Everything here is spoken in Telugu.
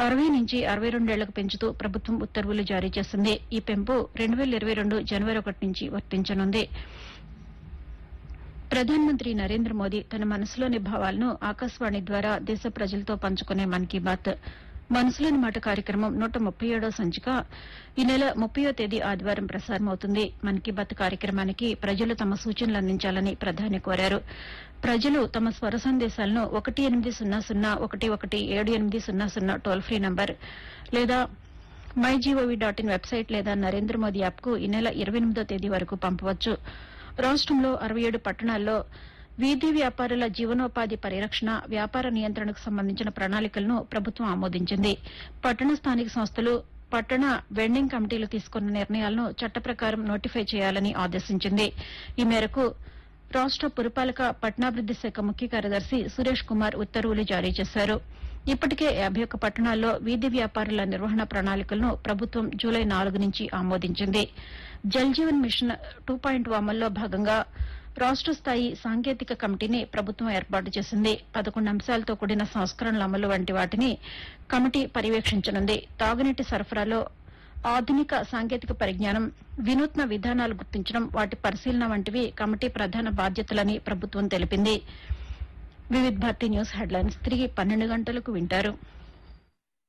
అరవై నుంచి అరవై రెండేళ్లకు పెంచుతూ ప్రభుత్వం ఉత్తర్వులు జారీ చేసింది ఈ పెంపు రెండు వేల ఇరవై రెండు జనవరి ఒకటి నుంచి వర్తించనుంది ప్రధానమంత్రి నరేంద్ర మోదీ తన మనసులోని భావాలను ఆకాశవాణి ద్వారా దేశ ప్రజలతో పంచుకునే మన్ కీ బాత్ మనసులోని మాట కార్యక్రమం నూట ముప్పై ఏడో సంచిక ఈ నెల ముప్పయో తేదీ ఆదివారం ప్రసారమవుతుంది మన్ కీ బాత్ కార్యక్రమానికి ప్రజలు తమ సూచనలు అందించాలని ప్రధాని కోరారు ప్రజలు తమ స్వర సందేశాలను ఒకటి ఎనిమిది సున్నా సున్నా ఒకటి ఒకటి ఏడు ఎనిమిది సున్నా సున్నా టోల్ ఫ్రీ నంబర్ లేదా my G O V dot in website లేదా నరేంద్ర మోదీ యాప్ కు ఈ నెల ఇరవై ఎనిమిదో తేదీ వరకు పంపవచ్చు రాష్టంలో అరవై ఏడు పట్టణాల్లో వీధి వ్యాపారుల జీవనోపాధి పరిరక్షణ వ్యాపార నియంత్రణకు సంబంధించిన ప్రణాళికలను ప్రభుత్వం ఆమోదించింది పట్టణ స్థానిక సంస్థలు పట్టణ వెండింగ్ కమిటీలు తీసుకున్న నిర్ణయాలను చట్ట ప్రకారం నోటిఫై చేయాలని ఆదేశించింది ఈ మేరకు రాష్ట పురపాలక పట్టణాభివృద్ది శాఖ ముఖ్య కార్యదర్శి సురేష్ కుమార్ ఉత్తర్వులు జారీ చేశారు ఇప్పటికే యాభై ఒక్క పట్టణాల్లో వీధి వ్యాపారుల నిర్వహణ ప్రణాళికలను ప్రభుత్వం జూలై నాలుగు నుంచి ఆమోదించింది Jal Jeevan mission two point అమల్లో భాగంగా రాష్ట స్థాయి సాంకేతిక కమిటీని ప్రభుత్వం ఏర్పాటు చేసింది పదకొండు అంశాలతో కూడిన సంస్కరణల అమలు వంటి వాటిని కమిటీ పర్యవేక్షించనుంది తాగునీటి సరఫరాలో ఆధునిక సాంకేతిక పరిజ్ఞానం వినూత్న విధానాలు గుర్తించడం వాటి పరిశీలన వంటివి కమిటీ ప్రధాన బాధ్యతలని ప్రభుత్వం తెలిపింది వివిధ్ భారతి న్యూస్ హెడ్లైన్స్ తిరిగి పన్నెండు గంటలకు వింటారు